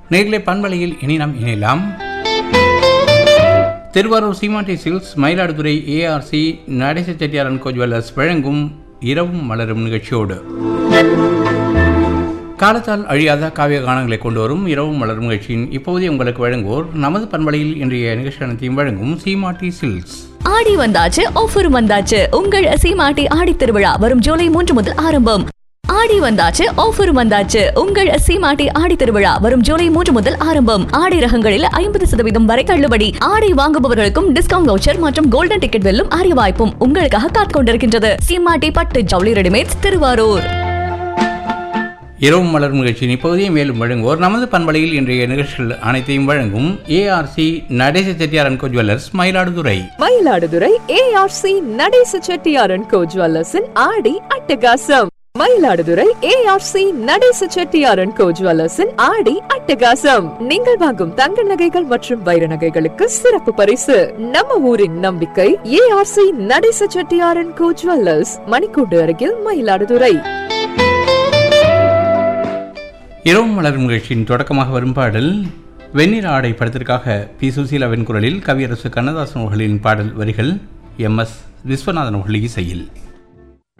நேரிலே பண்பலையில் இனி நாம் இணையலாம் திருவாரூர் சீமாட்டி silks Mayiladuthurai ARC Natesa Chettiar and co jewellers வழங்கும் இரவும் மலரும் நிகழ்ச்சியோடு காலத்தால் அழியாத காவிய கானங்களை கொண்டு வரும் இரவும் மலரும் நிகழ்ச்சியின் இப்போதே உங்களுக்கு வழங்குவோர் நமது பண்பலையில் இன்றைய நிகழ்ச்சி அனைத்தையும் வழங்கும் சீமாட்டி சில்ஸ் ஆடி வந்தாச்சு ஆஃபர் வந்தாச்சு உங்கள் சீமாட்டி ஆடி திருவிழா வரும் ஜூலை மூன்று முதல் ஆரம்பம் ஆடி வந்தாச்சு ஆஃபர் வந்தாச்சு உங்கள் சீமாட்டி ஆடி திருவிழா வரும் ஜூலை மூன்று முதல் ஆரம்பம் ஆடை ரகங்களில் ஐம்பது சதவீதம் வரை தள்ளுபடி ஆடை வாங்குபவர்களுக்கும் டிஸ்கவுண்ட் வவுச்சர் மற்றும் கோல்டன் டிக்கெட் வெல்லும் அரிய வாய்ப்பும் உங்களுக்காக காத்துக் கொண்டிருக்கின்றது சீமாட்டி பட்டு ஜவுளி ரெடிமேட்ஸ் திருவாரூர் இரவும் மலரும் நிகழ்ச்சியின் இப்போதே மேலும் வழங்குவோர் நமது பண்பலையில் இன்றைய நிகழ்ச்சிகள் அனைத்தையும் வழங்கும் ARC Natesa Chettiar and co jewellers Mayiladuthurai Mayiladuthurai ARC Natesa Chettiar and கோ ஜுவல்லர்ஸின் ஆடி அட்டகாசம் மயிலாடுதுறை ஏஆர்சி நடேச செட்டியாரன் கோ ஜுவல்லர்ஸின் ஆடி அட்டகாசம் நீங்கள் வாங்கும் தங்க நகைகள் மற்றும் வைர நகைகளுக்கு சிறப்பு பரிசு நம்ம ஊரின் நம்பிக்கை ARC Natesa Chettiar and co jewellers மணிக்கூண்டு அருகில் மயிலாடுதுறை இரவும் மலரும் நிகழ்ச்சியின் தொடக்கமாக வரும் பாடல் வெண்ணிற ஆடை படத்திற்காக பி சுசீலாவின் குரலில் கவியரசு கண்ணதாசன் அவர்களின் பாடல் வரிகள் எம் எஸ் விஸ்வநாதன் அவர்கள் இசையில்